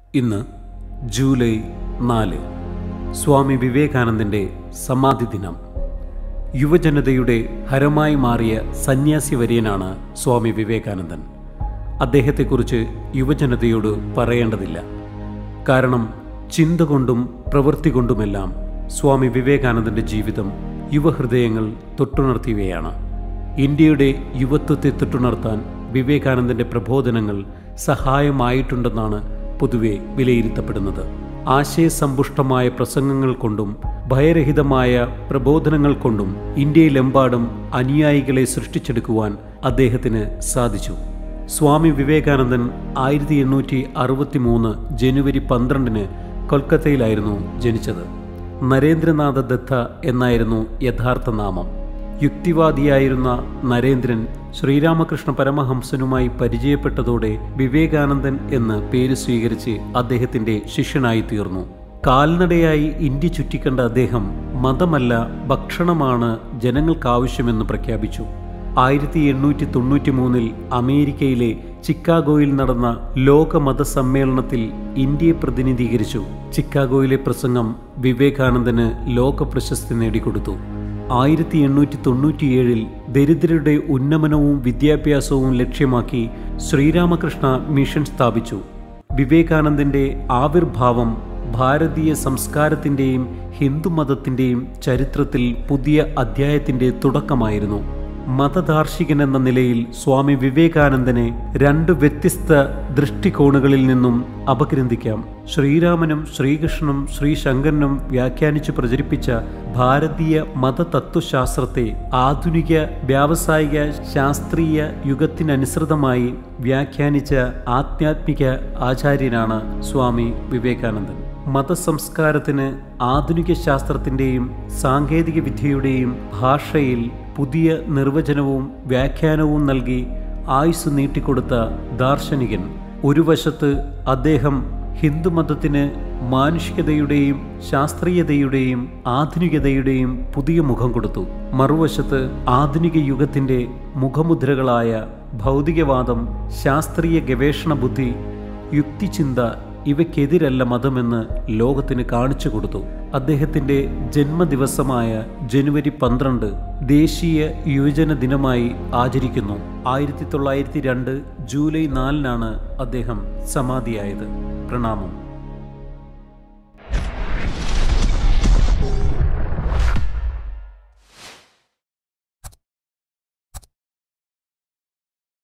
ഇന്ന് ജൂലൈ നാല് സ്വാമി വിവേകാനന്ദൻ്റെ സമാധി ദിനം യുവജനതയുടെ ഹരമായി മാറിയ സന്യാസി വര്യനാണ് സ്വാമി വിവേകാനന്ദൻ അദ്ദേഹത്തെക്കുറിച്ച് യുവജനതയോട് പറയേണ്ടതില്ല കാരണം ചിന്ത കൊണ്ടും പ്രവൃത്തി കൊണ്ടുമെല്ലാം സ്വാമി വിവേകാനന്ദൻ്റെ ജീവിതം യുവഹൃദയങ്ങൾ തൊട്ടുണർത്തിയവയാണ് ഇന്ത്യയുടെ യുവത്വത്തെ തൊട്ടുണർത്താൻ വിവേകാനന്ദൻ്റെ പ്രബോധനങ്ങൾ സഹായമായിട്ടുണ്ടെന്നാണ് പൊതുവെ വിലയിരുത്തപ്പെടുന്നത് ആശയസമ്പുഷ്ടമായ പ്രസംഗങ്ങൾ കൊണ്ടും ഭയരഹിതമായ പ്രബോധനങ്ങൾ കൊണ്ടും ഇന്ത്യയിലെമ്പാടും അനുയായികളെ സൃഷ്ടിച്ചെടുക്കുവാൻ അദ്ദേഹത്തിന് സാധിച്ചു സ്വാമി വിവേകാനന്ദൻ ആയിരത്തി എണ്ണൂറ്റി അറുപത്തി മൂന്ന് ജനുവരി പന്ത്രണ്ടിന് കൊൽക്കത്തയിലായിരുന്നു ജനിച്ചത് നരേന്ദ്രനാഥ ദത്ത എന്നായിരുന്നു യഥാർത്ഥ നാമം യുക്തിവാദിയായിരുന്ന നരേന്ദ്രൻ ശ്രീരാമകൃഷ്ണ പരമഹംസനുമായി പരിചയപ്പെട്ടതോടെ വിവേകാനന്ദൻ എന്ന് പേര് സ്വീകരിച്ച് അദ്ദേഹത്തിന്റെ ശിഷ്യനായി തീർന്നു കാൽനടയായി ഇന്ത്യ ചുറ്റിക്കണ്ട അദ്ദേഹം മതമല്ല ഭക്ഷണമാണ് ജനങ്ങൾക്കാവശ്യമെന്ന് പ്രഖ്യാപിച്ചു ആയിരത്തി എണ്ണൂറ്റി തൊണ്ണൂറ്റി മൂന്നിൽ അമേരിക്കയിലെ ചിക്കാഗോയിൽ നടന്ന ലോക മതസമ്മേളനത്തിൽ ഇന്ത്യയെ പ്രതിനിധീകരിച്ചു ചിക്കാഗോയിലെ പ്രസംഗം വിവേകാനന്ദന് ലോക പ്രശസ്തി നേടിക്കൊടുത്തു ആയിരത്തി എണ്ണൂറ്റി തൊണ്ണൂറ്റിയേഴിൽ ദരിദ്രരുടെ ഉന്നമനവും വിദ്യാഭ്യാസവും ലക്ഷ്യമാക്കി ശ്രീരാമകൃഷ്ണ മിഷൻ സ്ഥാപിച്ചു വിവേകാനന്ദന്റെ ആവിർഭാവം ഭാരതീയ സംസ്കാരത്തിൻ്റെയും ഹിന്ദുമതത്തിൻ്റെയും ചരിത്രത്തിൽ പുതിയ അധ്യായത്തിൻ്റെ തുടക്കമായിരുന്നു മതദാർശികൻ എന്ന നിലയിൽ സ്വാമി വിവേകാനന്ദനെ രണ്ട് വ്യത്യസ്ത ദൃഷ്ടികോണുകളിൽ നിന്നും അപഗ്രന്ഥിക്കാം ശ്രീരാമനും ശ്രീകൃഷ്ണനും ശ്രീശങ്കരനും വ്യാഖ്യാനിച്ചു പ്രചരിപ്പിച്ച ഭാരതീയ മതതത്വശാസ്ത്രത്തെ ആധുനിക വ്യാവസായിക ശാസ്ത്രീയ യുഗത്തിനനുസൃതമായി വ്യാഖ്യാനിച്ച ആധ്യാത്മിക ആചാര്യനാണ് സ്വാമി വിവേകാനന്ദൻ മതസംസ്കാരത്തിന് ആധുനിക ശാസ്ത്രത്തിൻ്റെയും സാങ്കേതിക വിദ്യയുടെയും ഭാഷയിൽ പുതിയ നിർവചനവും വ്യാഖ്യാനവും നൽകി ആയുസ് നീട്ടിക്കൊടുത്ത ദാർശനികൻ ഒരു വശത്ത് അദ്ദേഹം ഹിന്ദുമതത്തിന് മാനുഷികതയുടെയും ശാസ്ത്രീയതയുടെയും ആധുനികതയുടെയും പുതിയ മുഖം കൊടുത്തു മറുവശത്ത് ആധുനിക യുഗത്തിൻ്റെ മുഖമുദ്രകളായ ഭൗതികവാദം ശാസ്ത്രീയ ഗവേഷണ ബുദ്ധി യുക്തിചിന്ത ഇവയ്ക്കെതിരല്ല മതമെന്ന് ലോകത്തിന് കാണിച്ചു കൊടുത്തു അദ്ദേഹത്തിൻ്റെ ജന്മദിവസമായ ജനുവരി പന്ത്രണ്ട് ദേശീയ യുവജന ദിനമായി ആചരിക്കുന്നു ആയിരത്തി തൊള്ളായിരത്തി രണ്ട് ജൂലൈ നാലിനാണ് അദ്ദേഹം സമാധിയായത് പ്രണാമം